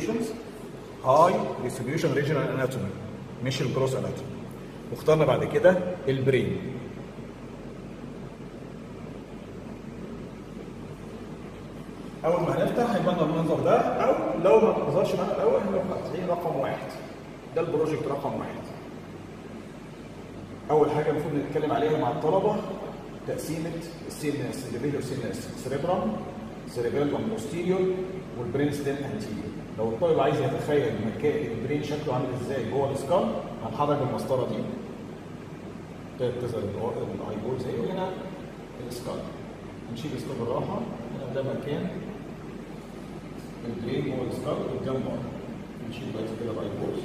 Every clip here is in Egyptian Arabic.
distributions هاي distribution regional anatomy مش الجروس anatomy واخترنا بعد كده البرين اول ما هنفتح هيبان لنا المنظر ده او لو ما ظهرش معانا الاول هنبقى هتلاقيه رقم واحد ده البروجكت رقم واحد اول حاجه المفروض نتكلم عليها مع الطلبه تقسيمه السي ان اس الليبيدو والسي ان اس سيريبرام سيريبيلم بوستيريور والبرين ستيم انتيريور لو الطالب عايز يتخيل مكان البرين شكله عامل ازاي جوه السكال هنحرك المسطره دي تظهر الاي بول زي وهنا السكال نشيل السكال بالراحه هنا ده مكان البرين جوه السكال قدام بره نشيل دلوقتي كده الاي بولز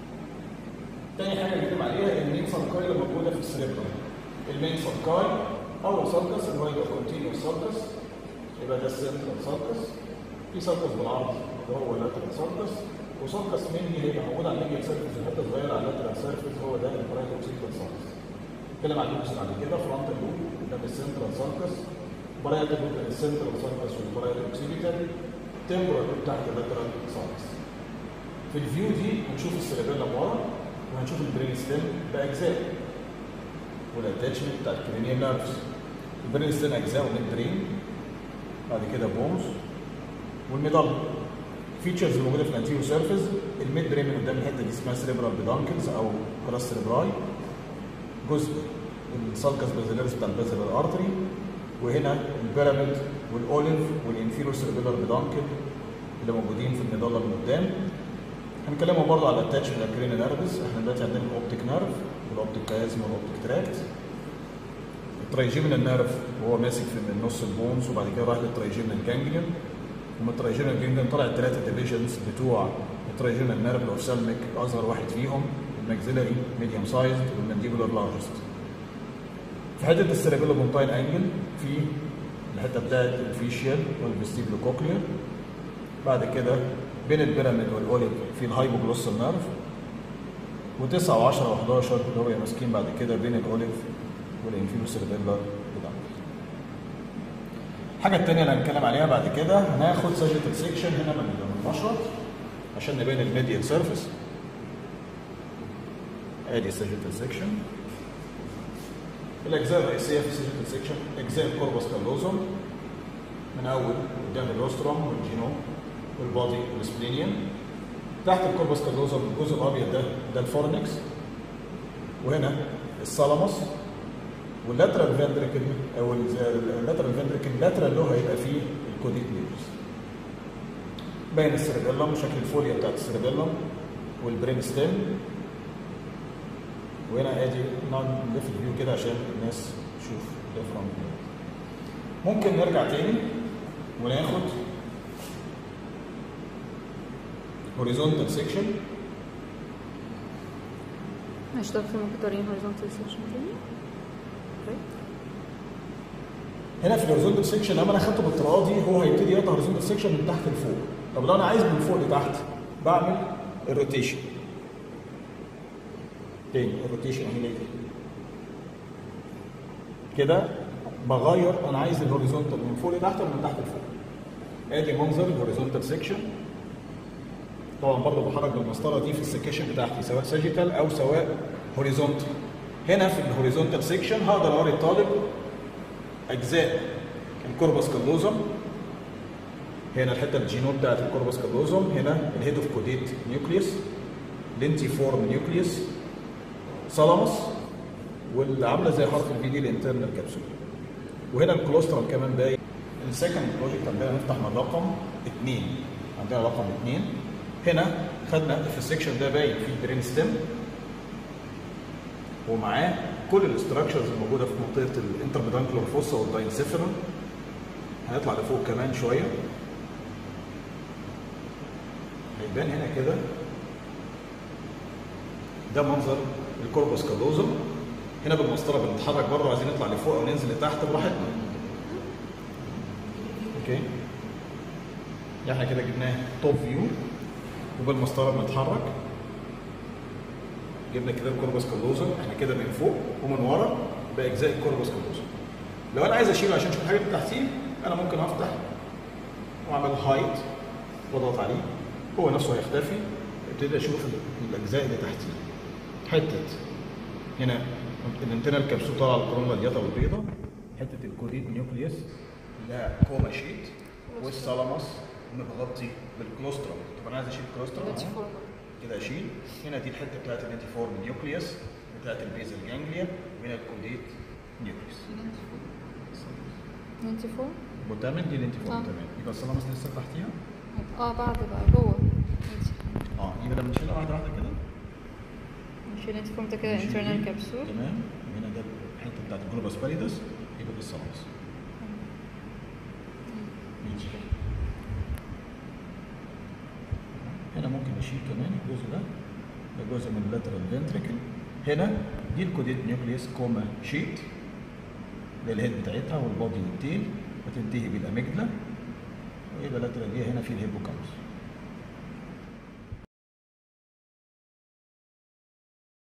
تاني حاجه بنتكلم عليها المين سبكاي اللي موجوده في السريبرم المين سبكاي اول سبكس اللي هو يبقى كونتينيوس سبكس يبقى ده السنترال سبكس في سبكس بالعرض اللي هو اللاترال سبكس وسبكس مني هيبقى موجود على الميديال سيرفيس حته صغيره على اللاترال سيرفيس هو ده البرايت اوكسيتال سبكس نتكلم عن اللوبس بعد كده فرونتال لوب ده السنترال سبكس برايت لوب السنترال سبكس والبرايت اوكسيتال تمبرال لوب تحت اللاترال سبكس في الفيو دي هنشوف السيربيلم ورا وهنشوف البرين ستيم باجزاء والاتاتشمنت بتاع الكرينيال نيرفز البرين ستيم اجزاء من البرين بعد كده بونز والميدال فيتشرز الموجوده في الانتيريو سيرفيس الميد برين من قدام الحته دي اسمها سيريبرال بيدانكلز او كراس سيريبراي جزء السالكس بازيلاريس بتاع البازيلار ارتري وهنا البيراميد والاوليف والانفيرو سيربيلار بيدانكل اللي موجودين في الميدالا من قدام هنتكلموا برضه على الاتاتشمنت الكرينال نيرفز احنا دلوقتي عندنا الاوبتيك نيرف والاوبتيك كيازم والاوبتيك تراكت الترايجيمينال نيرف وهو ماسك في من نص البونز وبعد كده راح للترايجيمينال جانجليون ومن الترايجيمينال جانجليون طلع الثلاثه ديفيجنز بتوع الترايجيمينال نيرف الاوفسالميك اصغر واحد فيهم الماكسيلاري ميديوم سايز والمانديبولار لارجست في حته السيربيلو بونتاين انجل في الحته بتاعت الفيشيال والفيستيبلو كوكلير بعد كده بين البيراميد والاوليف في الهايبوجلوسال نيرف و9 و10 و11 اللي هو ماسكين بعد كده بين الاوليف والانفيرو سيربيلار الحاجه الثانيه اللي هنتكلم عليها بعد كده هناخد ساجيتال سيكشن هنا من المشرط عشان نبين الميديال سيرفيس ادي الساجيتال سيكشن الاجزاء الرئيسيه في الساجيتال سيكشن اجزاء الكوربس كالوزوم من اول قدام الروستروم والجينوم والبادي والسبلينيوم تحت الكوربس كالوزوم الجزء الابيض ده ده الفورنكس وهنا الثالاموس واللاترال فنتريكل او اللاترال فنتريكل اللاترال له هيبقى فيه الكوديت نيوز باين السيربيلم وشكل الفوليا بتاعت السيربيلم والبرين ستيم وهنا ادي نلف الفيو كده عشان الناس تشوف ديفرنت ممكن نرجع تاني وناخد horizontal section ماشي دكتور ممكن توريني horizontal section تاني؟ اوكي هنا في الهوريزونتال سيكشن لما انا خدته بالتراضي هو هيبتدي يقطع هوريزونتال سيكشن من تحت لفوق طب لو انا عايز من فوق لتحت بعمل الروتيشن تاني الروتيشن اهي كده كده بغير انا عايز الهوريزونتال من فوق لتحت ولا من تحت لفوق ادي منظر الهوريزونتال سيكشن طبعا برضه بحرك بالمسطره دي في السكيشن بتاعتي سواء ساجيتال او سواء هوريزونتال هنا في الهوريزونتال سيكشن هقدر اوري الطالب اجزاء الكوربس كالوزوم هنا الحته الجينوم بتاعت الكوربس كالوزوم هنا الهيد اوف كوديت نيوكليوس لينتي فورم نيوكليوس سالاموس واللي عامله زي حرف الفي دي الانترنال كابسول وهنا الكولوسترال كمان باين السكند بروجكت عندنا نفتح من رقم اثنين عندنا رقم اثنين هنا خدنا في السكشن ده باين في البرين ستيم ومعاه كل الاستراكشرز الموجوده في منطقه الانتربيدانكولار فوسا والداينسيفرون هنطلع لفوق كمان شويه هيبان هنا كده ده منظر الكوربوس كالوزوم هنا بالمسطره بنتحرك بره عايزين نطلع لفوق او ننزل لتحت براحتنا اوكي احنا كده جبناه توب فيو وبالمسطره بنتحرك جبنا كده الكوربوس كالوزوم احنا كده من فوق ومن ورا باجزاء الكوربوس كالوزوم لو انا عايز اشيله عشان اشوف الحاجه اللي تحتيه انا ممكن افتح واعمل هايت واضغط عليه هو نفسه هيختفي ابتدي اشوف ال- الاجزاء اللي تحتيه حته هنا الانترنال كبسول طالعه الكرومه الياتا والبيضه حته الكوديد نيوكليوس لا كوما شيت والثالاموس متغطي بالكلوسترم طب انا عايز اشيل الكلوسترم أهو. Lentiform. كده اشيل هنا دي الحته بتاعت الانتيفورم نيوكليوس بتاعت البيزل جانجليا وهنا الكوديت نيوكليوس Lentiform. وتمام دي الانتيفورم آه. تمام يبقى الثالاموس لسه تحتيها اه بعد بقى جوه Lentiform. اه يبقى لما نشيلها واحده واحده كده مش Lentiform ده كده نشيل internal دي. capsule تمام وهنا ده الحته بتاعت الجلوباس باريدس يبقى دي الثالاموس ماشي هنا ممكن نشيل كمان الجزء ده ده جزء من اللاترال فنتريكل هنا دي الكوديت نيوكليوس كوما شيت ده الهيد بتاعتها والبادي والتيل وتنتهي بالاميجدلا ويبقى لاترال هنا في الهيبوكامبس